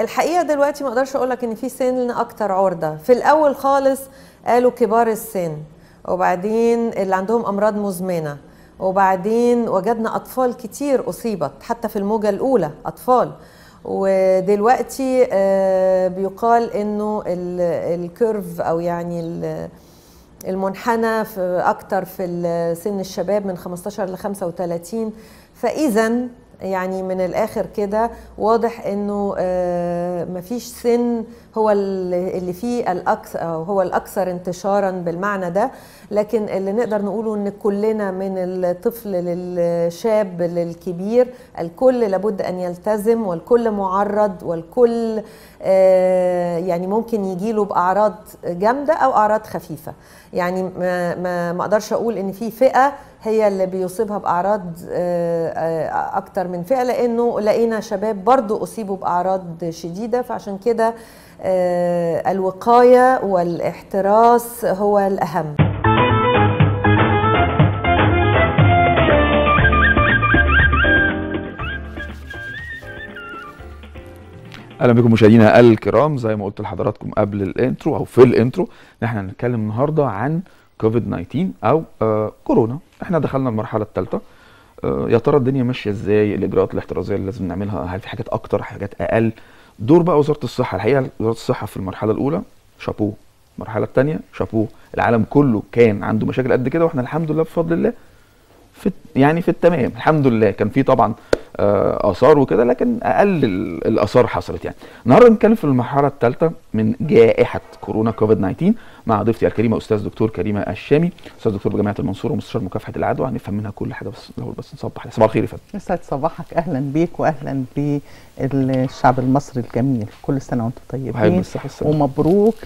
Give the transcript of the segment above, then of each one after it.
الحقيقه دلوقتي ما اقدرش اقول لك ان في سن اكتر عرضه في الاول خالص قالوا كبار السن وبعدين اللي عندهم امراض مزمنه وبعدين وجدنا اطفال كتير اصيبت حتى في الموجه الاولى اطفال ودلوقتي آه، بيقال انه ال- الكيرف او يعني ال- المنحنى في اكتر في ال- سن الشباب من 15 ل 35 فاذا يعني من الاخر كده واضح انه آه، مفيش سن هو ال- اللي فيه الاكثر أو هو الاكثر انتشارا بالمعنى ده لكن اللي نقدر نقوله ان كلنا من الطفل للشاب للكبير الكل لابد ان يلتزم والكل معرض والكل آه، يعني ممكن يجيله باعراض جامده او اعراض خفيفه يعني ما ما ما اقدرش اقول ان في فئه هي اللي بيصيبها باعراض آه، آه، اكتر من فئه لانه لقينا شباب برضو اصيبوا باعراض شديده فعشان كده آه، الوقايه والاحتراس هو الاهم اهلا بكم مشاهدينا الكرام زي ما قلت لحضراتكم قبل الانترو او في الانترو ان احنا هنتكلم النهارده عن كوفيد 19 او آه كورونا احنا دخلنا المرحله الثالثه آه يا ترى الدنيا ماشيه ازاي الاجراءات الاحترازيه اللي لازم نعملها هل في حاجات اكتر حاجات اقل دور بقى وزاره الصحه الحقيقه وزاره الصحه في المرحله الاولى شابوه المرحله الثانيه شابوه العالم كله كان عنده مشاكل قد كده واحنا الحمد لله بفضل الله في يعني في التمام الحمد لله كان في طبعا آه، اثار وكده لكن اقل ال- الاثار حصلت يعني النهارده بنتكلم في المرحله الثالثه من جائحه كورونا كوفيد 19 مع ضيفتي الكريمه استاذ دكتور كريمه الشامي استاذ دكتور بجامعه المنصوره ومستشار مكافحه العدوى هنفهم منها كل حاجه بس الاول بس نصبح عليها. صباح الخير يا فندم يسعد صباحك اهلا بيك واهلا بالشعب المصري الجميل كل سنه وانتم وحابب طيبين بالصحه والسلامه ومبروك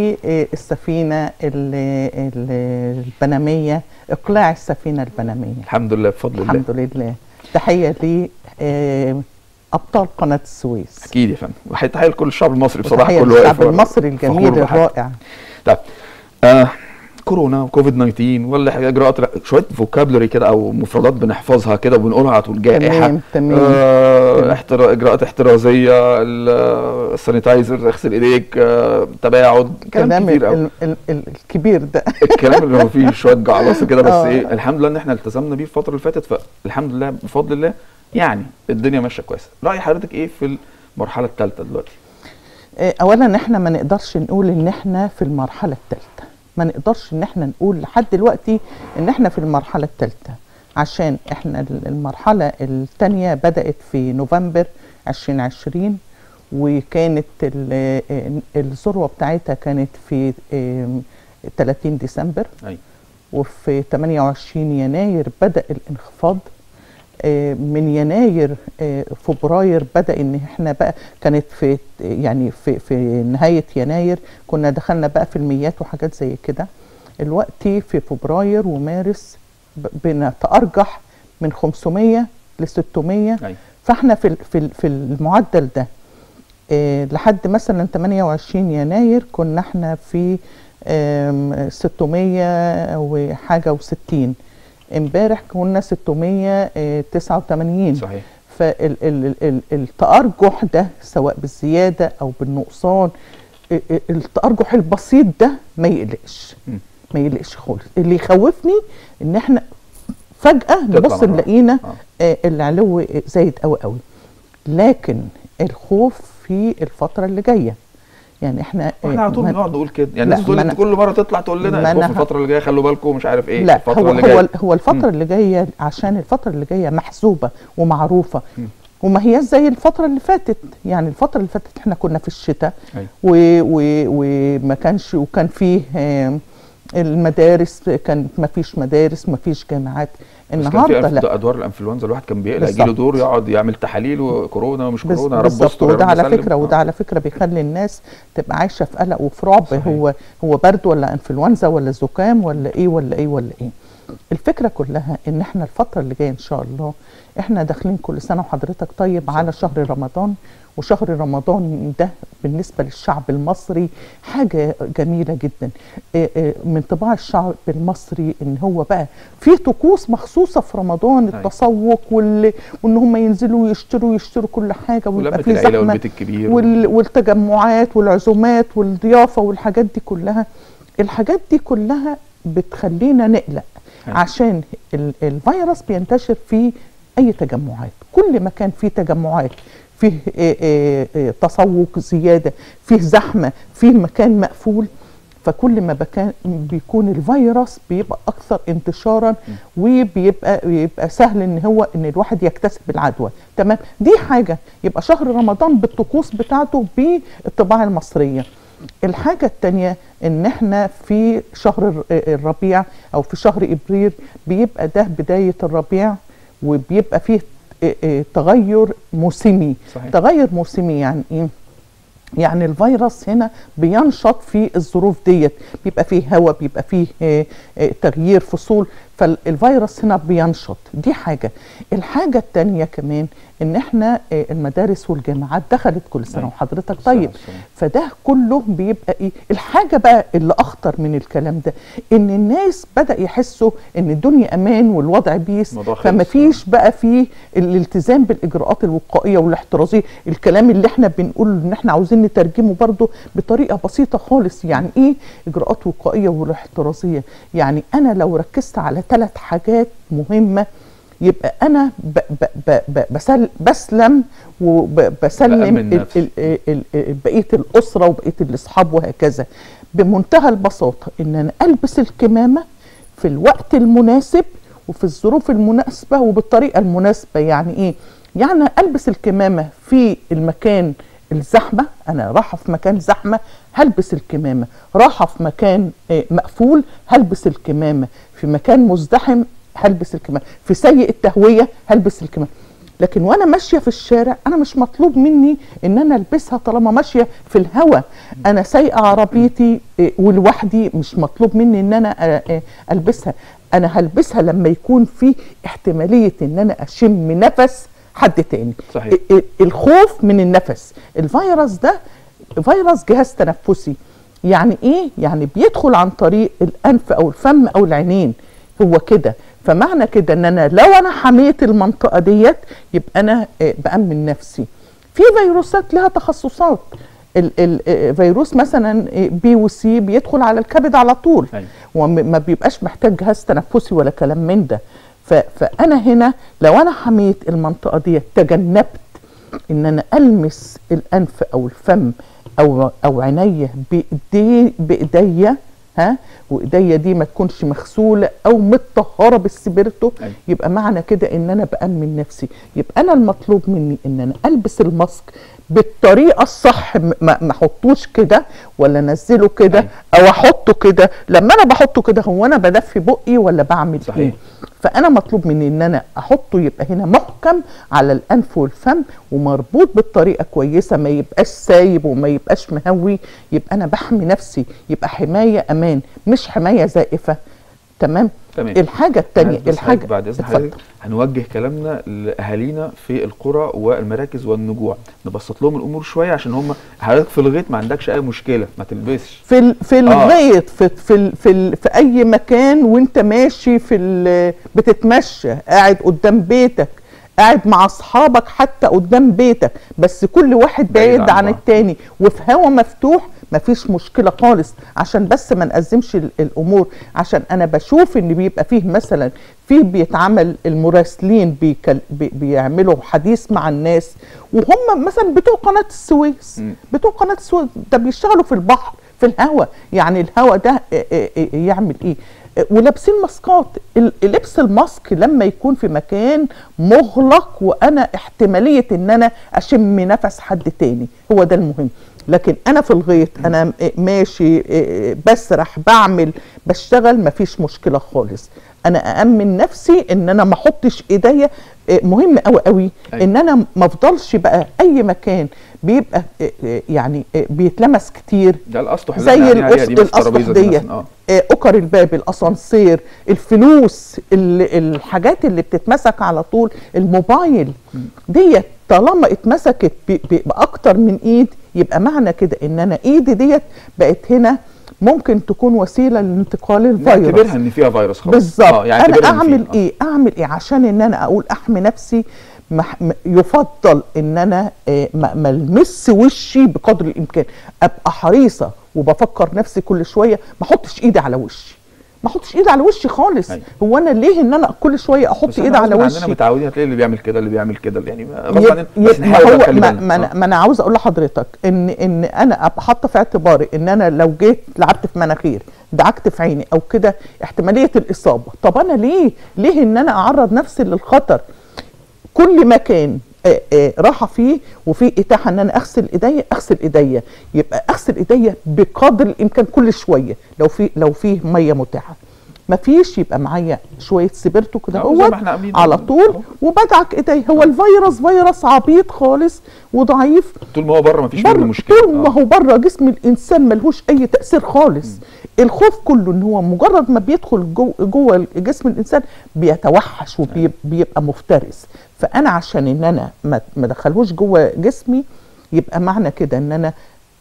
للسفينه ال- ال- البنميه اقلاع السفينه البنميه الحمد لله بفضل الله الحمد لله تحيه ل آه، ابطال قناه السويس اكيد يا فندم وحي- تحيه لكل الشعب المصري بصراحه وتحيه كله للشعب واقف المصري فخور الجميل بحاجته. الرائع طيب آه كورونا وكوفيد 19 ولا حاجه اجراءات شويه فوكابلري كده او مفردات بنحفظها كده وبنقولها على طول جائحه تمام تمام آه تمام. احترا... اجراءات احترازيه ال- السانيتايزر اغسل ايديك آه تباعد كلام كلام كتير قوي ال- ال- ال- الكبير ده الكلام اللي هو فيه شويه جعلصه كده بس آه. ايه الحمد لله ان احنا التزمنا بيه الفتره اللي فاتت فالحمد لله بفضل الله يعني الدنيا ماشيه كويس راي حضرتك ايه في المرحله الثالثه دلوقتي آه، اولا احنا ما نقدرش نقول ان احنا في المرحله الثالثه ما نقدرش ان احنا نقول لحد دلوقتي ان احنا في المرحله الثالثه عشان احنا ال- المرحله الثانيه بدات في نوفمبر 2020 وكانت ال- آه، الذروه بتاعتها كانت في آم، 30 ديسمبر ايوه وفي 28 يناير بدأ الانخفاض آه، من يناير آه، فبراير بدأ ان احنا بقى كانت في يعني في في نهاية يناير كنا دخلنا بقى في الميات وحاجات زي كده دلوقتي في فبراير ومارس ب- بنتأرجح من 500 ل 600 ايوه فاحنا في ال- في ال- في المعدل ده آه، لحد مثلا 28 يناير كنا احنا في آم، 600 وحاجه و60 امبارح كنا 689 صحيح فالتأرجح ده سواء بالزياده او بالنقصان ال- ال- التأرجح البسيط ده ما يقلقش مم. ما يقلقش خالص اللي يخوفني ان احنا فجأة نبص مرة. نلاقينا آه. آه، العلو زايد قوي قوي لكن الخوف في الفترة اللي جاية يعني احنا واحنا على طول ما- بنقعد نقول كده يعني لا، الناس تقول ما انت أنا- كل مره تطلع تقول لنا ما الخوف أنا ه- الفتره اللي جايه خلوا بالكم مش عارف ايه لا الفتره هو اللي هو جايه هو الفترة مم. اللي جاية عشان الفترة اللي جاية محسوبة ومعروفة مم. وما هياش زي الفترة اللي فاتت يعني الفترة اللي فاتت احنا كنا في الشتاء أيوة. و- و- وما كانش وكان فيه آم، المدارس كانت ما فيش مدارس ما فيش جامعات بس كان في النهارده لا أنف- ادوار الانفلونزا الواحد كان بيقلق بالظبط. يجي له دور يقعد يعمل تحاليل وكورونا ومش بز- كورونا يا رب بالظبط استر يا وده رب على سلم. فكره وده آه. على فكره بيخلي الناس تبقى عايشه في قلق وفي رعب صحيح. هو هو برد ولا انفلونزا ولا زكام ولا ايه ولا ايه ولا ايه الفكره كلها ان احنا الفتره اللي جايه ان شاء الله احنا داخلين كل سنه وحضرتك طيب على شهر رمضان وشهر رمضان ده بالنسبه للشعب المصري حاجه جميله جدا إيه إيه من طباع الشعب المصري ان هو بقى في طقوس مخصوصه في رمضان أيوة. التسوق وال... وان هم ينزلوا يشتروا يشتروا كل حاجه ولمة ويبقى في العيله زحمه والبيت الكبير وال... والتجمعات والعزومات والضيافه والحاجات دي كلها الحاجات دي كلها بتخلينا نقلق أيوة. عشان ال... الفيروس بينتشر في اي تجمعات كل ما كان فيه تجمعات فيه إيه إيه إيه تسوق زياده فيه زحمه فيه مكان مقفول فكل ما بكان بيكون الفيروس بيبقى اكثر انتشارا وبيبقى بيبقى سهل ان هو ان الواحد يكتسب العدوى تمام دي حاجه يبقى شهر رمضان بالطقوس بتاعته بالطباع المصريه الحاجة التانية ان احنا في شهر الر- الربيع او في شهر ابريل بيبقى ده بداية الربيع وبيبقى فيه اه، اه، تغير موسمي صحيح. تغير موسمي يعني ايه يعني الفيروس هنا بينشط في الظروف ديت بيبقى فيه هواء بيبقى فيه آه، آه، تغيير فصول فالفيروس هنا بينشط دي حاجة الحاجة التانية كمان ان احنا آه، المدارس والجامعات دخلت كل سنة أيوة. وحضرتك السنة طيب والسنة. فده كله بيبقى ايه الحاجة بقى اللي اخطر من الكلام ده ان الناس بدأ يحسوا ان الدنيا امان والوضع بيس الموضوع خلص. فما فيش بقى في الالتزام بالاجراءات الوقائيه والاحترازيه الكلام اللي احنا بنقول ان احنا عاوزين نترجمه برضو بطريقه بسيطه خالص يعني ايه اجراءات وقائيه والاحترازيه يعني انا لو ركزت على ثلاث حاجات مهمه يبقى انا ب ب ب ب بسل بسلم وبسلم بأمن ال نفسي. ال ال ال بقيه الاسره وبقيه الاصحاب وهكذا بمنتهى البساطه ان انا البس الكمامه في الوقت المناسب وفي الظروف المناسبه وبالطريقه المناسبه يعني ايه يعني البس الكمامه في المكان الزحمه انا رايحه في مكان زحمه هلبس الكمامه رايحه في مكان آه، مقفول هلبس الكمامه في مكان مزدحم هلبس الكمامه في سيء التهويه هلبس الكمامه لكن وانا ماشيه في الشارع انا مش مطلوب مني ان انا البسها طالما ماشيه في الهواء انا سايقه عربيتي إيه، ولوحدي مش مطلوب مني ان انا آه، آه، البسها انا هلبسها لما يكون في احتماليه ان انا اشم نفس حد تاني صحيح. ال- ال- الخوف من النفس الفيروس ده فيروس جهاز تنفسي يعني ايه يعني بيدخل عن طريق الانف او الفم او العينين هو كده فمعنى كده ان انا لو انا حميت المنطقه ديت يبقى انا آه، بامن نفسي في فيروسات لها تخصصات ال- ال- آه، فيروس مثلا آه، بي وسي بيدخل على الكبد على طول أيوة. وما بيبقاش محتاج جهاز تنفسي ولا كلام من ده ف- فانا هنا لو انا حميت المنطقه دي تجنبت ان انا المس الانف او الفم او او عينيا بايدي بايديا ها وايديا دي ما تكونش مغسوله او متطهره بالسبيرتو أيوة. يبقى معنى كده ان انا بامن نفسي يبقى انا المطلوب مني ان انا البس الماسك بالطريقه الصح م- ما ما احطوش كده ولا انزله كده أيوة. او احطه كده لما انا بحطه كده هو انا بدفي بقي ولا بعمل صحيح. ايه فانا مطلوب مني ان انا احطه يبقى هنا محكم على الانف والفم ومربوط بالطريقه كويسه ما يبقاش سايب وما يبقاش مهوي يبقى انا بحمي نفسي يبقى حمايه امان مش حمايه زائفه تمام تمام. الحاجه الثانيه بس الحاجه حضرتك بعد اذن اتفضل. حضرتك هنوجه كلامنا لاهالينا في القرى والمراكز والنجوع نبسط لهم الامور شويه عشان هم حضرتك في الغيط ما عندكش اي مشكله ما تلبسش في ال- في الغيط في في ال- في, ال- في اي مكان وانت ماشي في ال- بتتمشى قاعد قدام بيتك قاعد مع اصحابك حتى قدام بيتك بس كل واحد بعيد بعيد عن عن بعض. التاني وفي هوا مفتوح مفيش مشكله خالص عشان بس ما نأزمش ال- الامور عشان انا بشوف ان بيبقى فيه مثلا فيه بيتعمل المراسلين بيكل بي بيعملوا حديث مع الناس وهم مثلا بتوع قناه السويس مم. بتوع قناه السويس ده بيشتغلوا في البحر في الهواء يعني الهواء ده آه، آه، آه، يعمل ايه آه، ولابسين ماسكات ال- لبس الماسك لما يكون في مكان مغلق وانا احتماليه ان انا اشم نفس حد تاني هو ده المهم لكن انا في الغيط انا م- ماشي آه، بسرح بعمل بشتغل مفيش مشكله خالص انا اامن نفسي ان انا ما احطش ايديا آه، مهم قوي قوي أيوة. ان انا ما افضلش بقى اي مكان بيبقى آه، آه، يعني آه، بيتلمس كتير ده الاسطح اللي زي احنا قاعدين عليها الأس- دي بس الاسطح الترابيزه ديت مثلاً. اه آه، اوكر الباب الاسانسير الفلوس ال- الحاجات اللي بتتمسك على طول الموبايل ديت طالما اتمسكت ب- ب- باكتر من ايد يبقى معنى كده ان انا ايدي ديت بقت هنا ممكن تكون وسيله لانتقال الفيروس نعتبرها ان فيها فيروس خلاص بالظبط اه يعني انا اعتبرها إن اعمل فيها. ايه اعمل ايه عشان ان انا اقول احمي نفسي مح- م- يفضل ان انا آه، ما ما المس وشي بقدر الامكان ابقى حريصه وبفكر نفسي كل شويه ما احطش ايدي على وشي ما احطش ايدي على وشي خالص أيوة. هو انا ليه ان انا كل شويه احط بس ايدي احنا على غصب عننا وشي متعودين هتلاقي اللي بيعمل كده اللي بيعمل كده يعني ما- غصب يب- عننا يب- بس ما نحاول هو بقى نخلي ما, بالنا. ما, أنا, آه. ما انا عاوز اقول لحضرتك ان ان انا ابقى حاطه في اعتباري ان انا لو جيت لعبت في مناخيري دعكت في عيني او كده احتماليه الاصابه طب انا ليه ليه ان انا اعرض نفسي للخطر كل مكان آه، آه، راحه فيه وفي اتاحه ان انا اغسل ايديا اغسل ايديا يبقى اغسل ايديا بقدر الامكان كل شويه لو في لو فيه ميه متاحه مفيش يبقى معايا شويه سبرتو كده أهو زي هو ما إحنا عاملين على أهو. طول وبدعك ايدي هو الفيروس فيروس عبيط خالص وضعيف طول ما هو بره مفيش بره منه مشكله طول ما آه. هو بره جسم الانسان ملهوش اي تاثير خالص الخوف كله ان هو مجرد ما بيدخل جو- جوه جسم الانسان بيتوحش وبيبقى مفترس فانا عشان ان انا ما ما ادخلهوش جوه جسمي يبقى معنى كده ان انا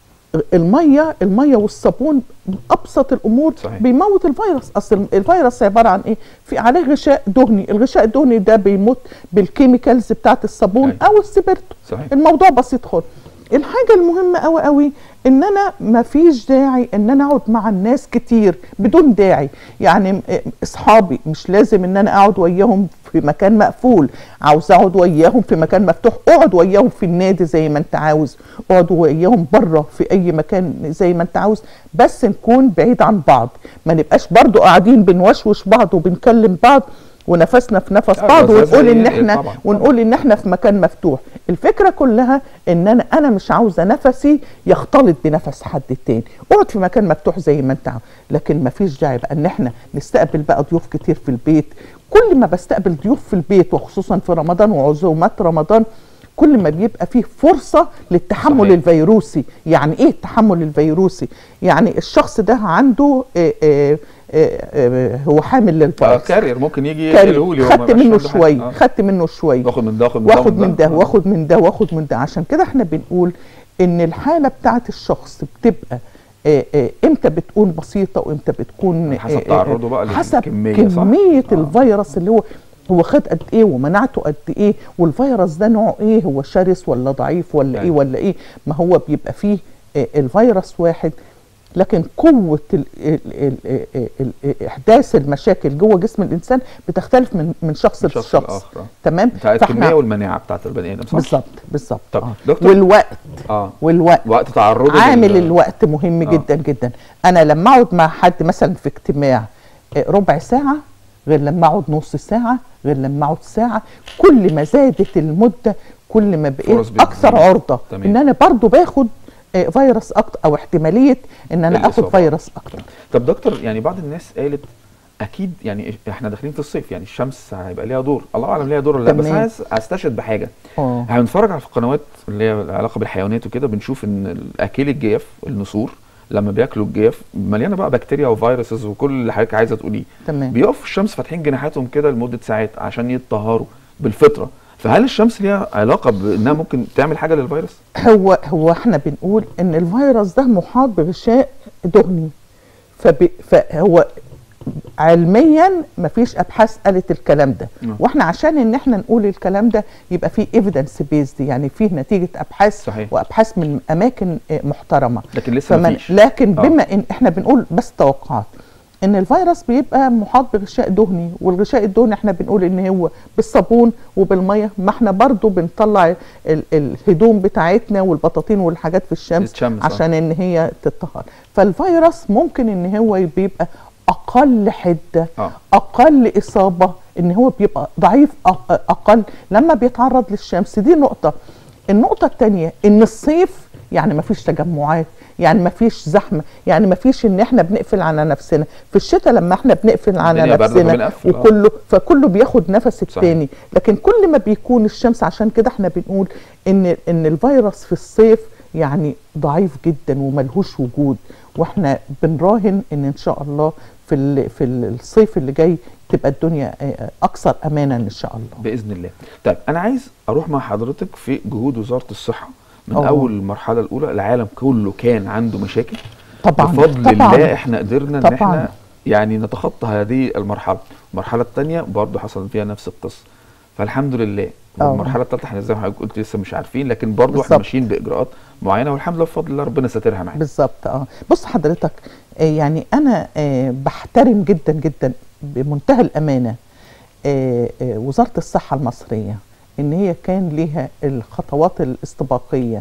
الميه الميه والصابون ابسط الامور صحيح. بيموت الفيروس اصل الفيروس عباره عن ايه في عليه غشاء دهني الغشاء الدهني ده بيموت بالكيميكالز بتاعت الصابون أيوة. او السبرتو صحيح الموضوع بسيط خالص الحاجة المهمة قوي قوي ان انا ما فيش داعي ان انا اقعد مع الناس كتير بدون داعي يعني م- اصحابي مش لازم ان انا اقعد وياهم في مكان مقفول عاوز اقعد وياهم في مكان مفتوح اقعد وياهم في النادي زي ما انت عاوز اقعد وياهم بره في اي مكان زي ما انت عاوز بس نكون بعيد عن بعض ما نبقاش برضو قاعدين بنوشوش بعض وبنكلم بعض ونفسنا في نفس لا، بعض بس ده ونقول زي- ان احنا طبعاً. ونقول ان احنا في مكان مفتوح الفكره كلها ان انا انا مش عاوزه نفسي يختلط بنفس حد تاني اقعد في مكان مفتوح زي ما انت عاوز لكن ما فيش داعي بقى ان احنا نستقبل بقى ضيوف كتير في البيت كل ما بستقبل ضيوف في البيت وخصوصا في رمضان وعزومات رمضان كل ما بيبقى فيه فرصة للتحمل صحيح. الفيروسي يعني ايه التحمل الفيروسي يعني الشخص ده عنده آه، آه، آه، آه، هو حامل آه للفيروس كارير ممكن يجي كاري. يقولهولي هو ما خدت بقاش منه عنده حاجة. شويه آه. خدت منه شويه واخد من ده واخد من ده واخد من ده آه. واخد من ده واخد من ده عشان كده احنا بنقول ان الحاله بتاعت الشخص بتبقى آه، آه، امتى بتكون بسيطه وامتى بتكون حسب آه، آه، تعرضه بقى حسب للكمية، صح؟ كميه آه. الفيروس اللي هو هو خد قد ايه ومناعته قد ايه والفيروس ده نوعه ايه هو شرس ولا ضعيف ولا ايه أيوة. ولا ايه ما هو بيبقى فيه آه، الفيروس واحد لكن قوة ال ال ال ال ال إحداث المشاكل جوه جسم الإنسان بتختلف من من شخص من شخص لشخص لآخر، آه. تمام انت عايز الكميه والمناعه بتاعت البني ادم صح؟ بالظبط بالظبط طب آه. دكتور- والوقت اه والوقت وقت تعرضه عامل لل- الوقت مهم آه. جدا جدا انا لما اقعد مع حد مثلا في اجتماع آه، ربع ساعه غير لما اقعد نص ساعه غير لما اقعد ساعه كل ما زادت المده كل ما بقيت فرص بتزيد. اكثر عرضه تمام. ان انا برضو باخد آه، فيروس اكتر او احتماليه ان انا اخد الإصابة. فيروس اكتر طب دكتور يعني بعض الناس قالت اكيد يعني احنا داخلين في الصيف يعني الشمس هيبقى ليها دور الله اعلم ليها دور ولا لا بس تمام. عايز استشهد بحاجه اه احنا بنتفرج على القنوات اللي هي العلاقه بالحيوانات وكده بنشوف ان اكل الجيف النسور لما بياكلوا الجيف مليانه بقى بكتيريا وفيروسز وكل اللي حضرتك عايزه تقوليه تمام بيقفوا في الشمس فاتحين جناحاتهم كده لمده ساعات عشان يتطهروا بالفطره فهل الشمس ليها علاقه بانها ممكن تعمل حاجه للفيروس؟ هو هو احنا بنقول ان الفيروس ده محاط بغشاء دهني فب... فهو علميا مفيش ابحاث قالت الكلام ده نعم. واحنا عشان ان احنا نقول الكلام ده يبقى فيه ايفيدنس بيزد يعني فيه نتيجه ابحاث صحيح. وابحاث من اماكن آه، محترمه لكن لسه فمن مفيش لكن آه. بما ان احنا بنقول بس توقعات ان الفيروس بيبقى محاط بغشاء دهني والغشاء الدهني احنا بنقول ان هو بالصابون وبالميه ما احنا برضو بنطلع ال- الهدوم بتاعتنا والبطاطين والحاجات في الشمس تتشمس، آه. عشان ان هي تتطهر فالفيروس ممكن ان هو بيبقى اقل حده اه اقل اصابه ان هو بيبقى ضعيف أ- اقل لما بيتعرض للشمس دي نقطه النقطه الثانيه ان الصيف يعني ما فيش تجمعات يعني ما فيش زحمه يعني ما فيش ان احنا بنقفل على نفسنا في الشتاء لما احنا بنقفل على الدنيا باردة نفسنا فبنقفل، آه. وكله فكله بياخد نفس صحيح. التاني لكن كل ما بيكون الشمس عشان كده احنا بنقول ان ان الفيروس في الصيف يعني ضعيف جدا وملهوش وجود واحنا بنراهن ان ان شاء الله في ال- في الصيف اللي جاي تبقى الدنيا آه، اكثر امانا ان شاء الله باذن الله طيب انا عايز اروح مع حضرتك في جهود وزاره الصحه من أوه. اول المرحله الاولى العالم كله كان عنده مشاكل طبعا بفضل طبعا الله احنا قدرنا ان طبعاً. احنا يعني نتخطى هذه المرحله المرحله الثانيه برضه حصل فيها نفس القصه فالحمد لله أوه. والمرحله الثالثه احنا زي ما حضرتك قلت لسه مش عارفين لكن برضه احنا بالظبط. ماشيين باجراءات معينه والحمد لله بفضل الله ربنا ساترها معانا بالظبط اه بص حضرتك آه، يعني انا آه، بحترم جدا جدا بمنتهى الامانه آه، آه، وزاره الصحه المصريه ان هي كان ليها الخطوات الاستباقيه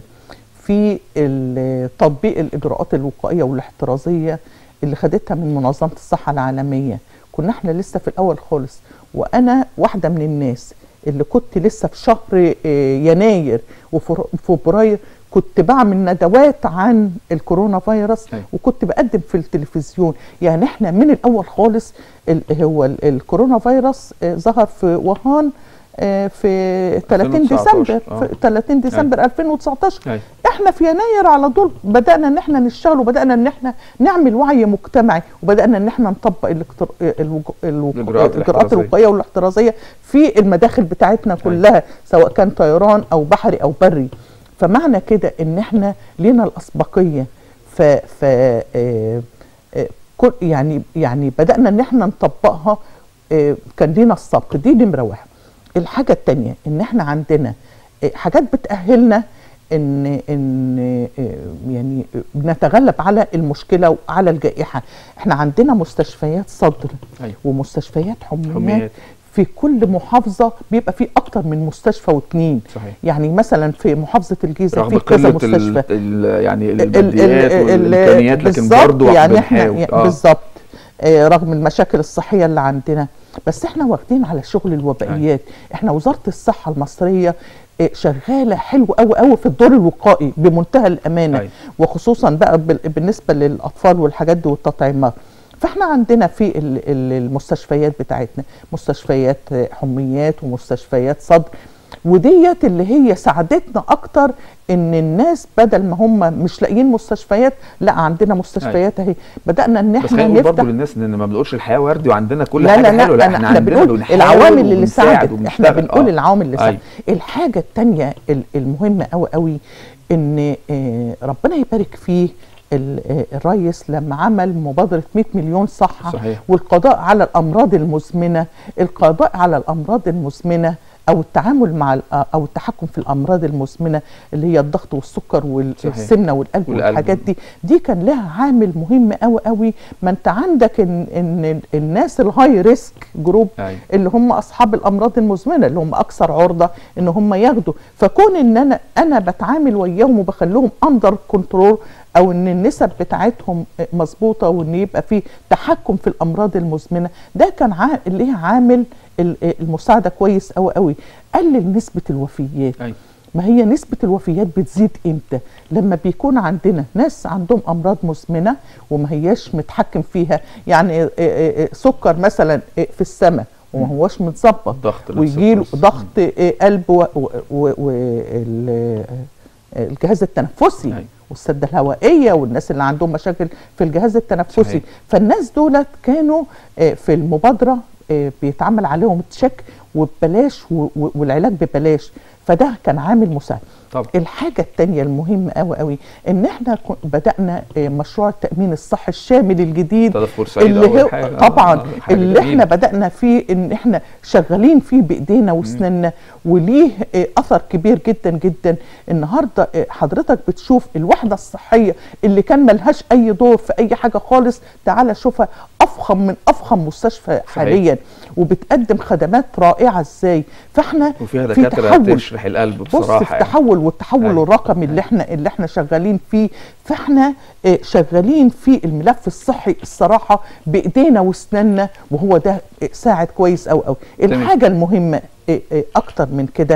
في ال- تطبيق الاجراءات الوقائيه والاحترازيه اللي خدتها من منظمه الصحه العالميه كنا احنا لسه في الاول خالص وانا واحده من الناس اللي كنت لسه في شهر آه، يناير وفر- وفبراير كنت بعمل ندوات عن الكورونا فيروس أيوة. وكنت بقدم في التلفزيون يعني احنا من الاول خالص ال- هو ال- الكورونا فيروس آه، ظهر في ووهان آه، في 30 2019 ديسمبر آه. في 30 ديسمبر 2019 أيوة. احنا في يناير على طول بدانا ان احنا نشتغل وبدانا ان احنا نعمل وعي مجتمعي وبدانا ان احنا نطبق الاكتر... الوج... الوج... الإجراءات الاجراءات الاحترازية. الوقائيه والاحترازيه في المداخل بتاعتنا كلها سواء كان طيران او بحري او بري فمعنى كده ان احنا لينا الاسبقيه ف ف آه، آه، كل يعني يعني بدانا ان احنا نطبقها آه، كان لينا السبق دي نمره واحد الحاجه الثانيه ان احنا عندنا آه، حاجات بتاهلنا ان ان آه، يعني نتغلب على المشكله وعلى الجائحه احنا عندنا مستشفيات صدر أيوة. ومستشفيات حميات حميات. في كل محافظه بيبقى في اكتر من مستشفى واثنين صحيح. يعني مثلا في محافظه الجيزه رغم في كذا قله مستشفى ال ال يعني ال- ال- الماديات ال- والامكانيات لكن بالظبط، برضه يعني احنا بنحاول يعني آه. بالظبط آه، رغم المشاكل الصحيه اللي عندنا بس احنا واخدين على شغل الوبائيات احنا وزاره الصحه المصريه آه، شغاله حلو قوي قوي في الدور الوقائي بمنتهى الامانه أيوة. وخصوصا بقى بال- بالنسبه للاطفال والحاجات دي والتطعيمات فاحنا عندنا في ال- ال- المستشفيات بتاعتنا مستشفيات آه، حميات ومستشفيات صدر وديت اللي هي ساعدتنا اكتر ان الناس بدل ما هم مش لاقيين مستشفيات لا عندنا مستشفيات اهي بدانا ان بس احنا خلينا نقول برضه نفتح للناس ان ما بنقولش الحياه وردي وعندنا كل لا حاجه لا لا حلوه لا أنا احنا احنا عندنا بنقول بنحاول العوامل اللي وبنساعد ساعدت احنا وبنشتغل. بنقول آه. العوامل اللي ساعدت أيوة. الحاجه الثانيه المهمه قوي قوي ان آه، ربنا يبارك فيه ال- آه، الرئيس لما عمل مبادره 100 مليون صحه صحيح. والقضاء على الامراض المزمنه القضاء على الامراض المزمنه او التعامل مع ال- او التحكم في الامراض المزمنه اللي هي الضغط والسكر صحيح. والسمنه والقلب والقلب. والحاجات دي دي كان لها عامل مهم قوي قوي ما انت عندك ان ان الناس الهاي ريسك جروب أيوة. اللي هم اصحاب الامراض المزمنه اللي هم اكثر عرضه ان هم ياخدوا فكون ان انا انا بتعامل وياهم وبخليهم اندر كنترول او ان النسب بتاعتهم مظبوطه وان يبقى في تحكم في الامراض المزمنه ده كان عا- ليه عامل ال- المساعده كويس قوي قوي قلل نسبه الوفيات أيوة. ما هي نسبة الوفيات بتزيد امتى؟ لما بيكون عندنا ناس عندهم امراض مزمنة وما هياش متحكم فيها يعني آه، آه، آه، سكر مثلا آه، في السماء وما هوش متظبط الضغط نفس ويجيله القصة. ضغط آه، قلب والجهاز التنفسي أيوة. والسده الهوائيه والناس اللي عندهم مشاكل في الجهاز التنفسي صحيح. فالناس دولت كانوا آه، في المبادره آه، بيتعمل عليهم تشيك وببلاش و- و- والعلاج ببلاش فده كان عامل مساعد طبعا الحاجة التانية المهمة قوي قوي ان احنا كن- بدأنا آه، مشروع التأمين الصحي الشامل الجديد ده في بورسعيد اللي أول هو حاجة. آه، طبعا آه، حاجة اللي جميلة. احنا بدأنا فيه ان احنا شغالين فيه بايدينا واسناننا وليه آه، اثر كبير جدا جدا النهارده آه، حضرتك بتشوف الوحدة الصحية اللي كان ملهاش اي دور في اي حاجة خالص تعالى شوفها افخم من افخم مستشفى حاليا وبتقدم خدمات رائعة ازاي فاحنا وفيها في دكاتره تحول. تشرح القلب بص بصراحه في يعني. تحول والتحول أيوة. الرقمي اللي احنا اللي احنا شغالين فيه فاحنا آه، شغالين في الملف الصحي الصراحه بايدينا واسناننا وهو ده آه، ساعد كويس قوي قوي تمام. الحاجه المهمه آه، آه، اكتر من كده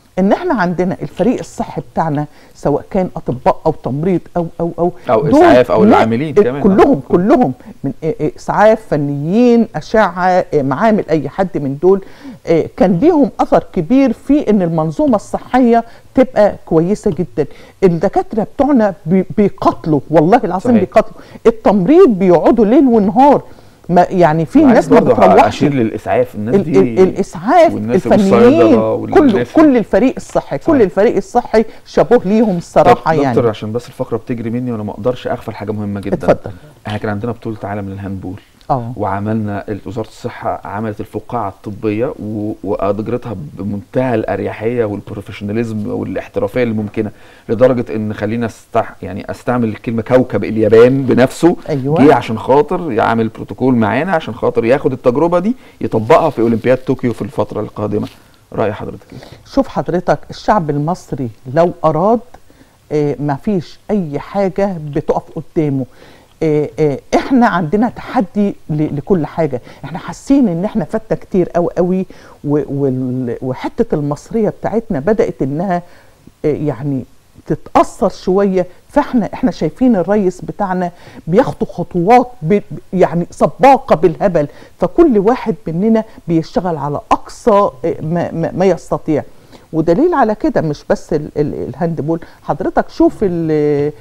ان احنا عندنا الفريق الصحي بتاعنا سواء كان اطباء او تمريض او او او أو دول إسعاف أو لا- العاملين كمان. كلهم كلهم من إيه- إيه اسعاف فنيين اشعه إيه معامل اي حد من دول إيه كان ليهم اثر كبير في ان المنظومه الصحيه تبقى كويسه جدا الدكاتره بتوعنا بي- بيقاتلوا والله العظيم صحيح. بيقاتلوا التمريض بيقعدوا ليل ونهار ما يعني في عايز ناس ما برضه بتروحش اشير للاسعاف الناس ال- دي ال- الاسعاف والناس الفنيين والصيدلة كل والناس- كل الفريق الصحي كل صحيح. الفريق الصحي شابوه ليهم الصراحه طب يعني دكتور عشان بس الفقره بتجري مني وانا ما اقدرش اغفل حاجه مهمه جدا اتفضل احنا كان عندنا بطوله عالم للهاندبول اه وعملنا وزاره الصحه عملت الفقاعه الطبيه و- واجرتها بمنتهى الاريحيه والبروفيشناليزم والاحترافيه الممكنه لدرجه ان خلينا استح يعني استعمل الكلمه كوكب اليابان بنفسه أيوة. جه عشان خاطر يعمل بروتوكول معانا عشان خاطر ياخد التجربه دي يطبقها في اولمبياد طوكيو في الفتره القادمه راي حضرتك ايه شوف حضرتك الشعب المصري لو اراد آه ما فيش اي حاجه بتقف قدامه آه آه احنا عندنا تحدي ل- لكل حاجه احنا حاسين ان احنا فاتنا كتير قوي قوي و- وال- وحته المصريه بتاعتنا بدات انها آه يعني تتاثر شويه فاحنا احنا شايفين الريس بتاعنا بياخدوا خطوات ب يعني سباقه بالهبل فكل واحد مننا بيشتغل على اقصى آه، ما, ما, ما يستطيع ودليل على كده مش بس ال ال الهاندبول حضرتك شوف ال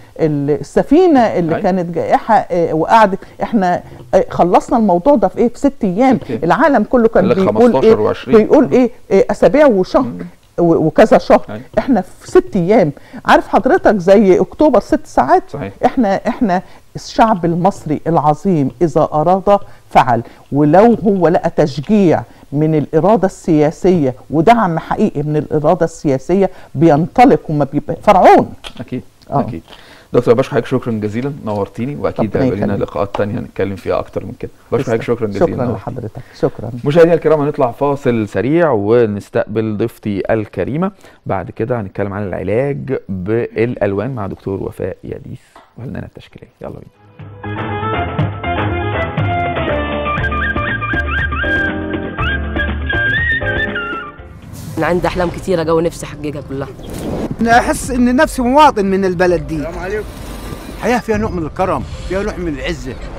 ال السفينه اللي أي. كانت جائحه آه، وقعدت احنا آه، خلصنا الموضوع ده في ايه في ست ايام ست أيام. العالم كله كان قال لك بيقول 15 ايه و20. بيقول ايه آه، اسابيع وشهر و- وكذا شهر أي. احنا في ست ايام عارف حضرتك زي اكتوبر ست ساعات صحيح. احنا احنا الشعب المصري العظيم اذا اراد فعل ولو هو لقى تشجيع من الاراده السياسيه ودعم حقيقي من الاراده السياسيه بينطلق وما بيبقى فرعون اكيد آه. اكيد دكتور باشا حضرتك شكرا جزيلا نورتيني واكيد ربنا هيبقى لنا يخليك. لقاءات تانية هنتكلم فيها اكتر من كده باشا حضرتك شكرا جزيلا شكرا نورتيني. لحضرتك شكرا مشاهدينا الكرام هنطلع فاصل سريع ونستقبل ضيفتي الكريمه بعد كده هنتكلم عن العلاج بالالوان مع دكتور وفاء ياديس وهلنا التشكيليه يلا بينا انا عندي احلام كتيره قوي نفسي احققها كلها انا احس ان نفسي مواطن من البلد دي الحياه فيها نوع من الكرم فيها نوع من العزه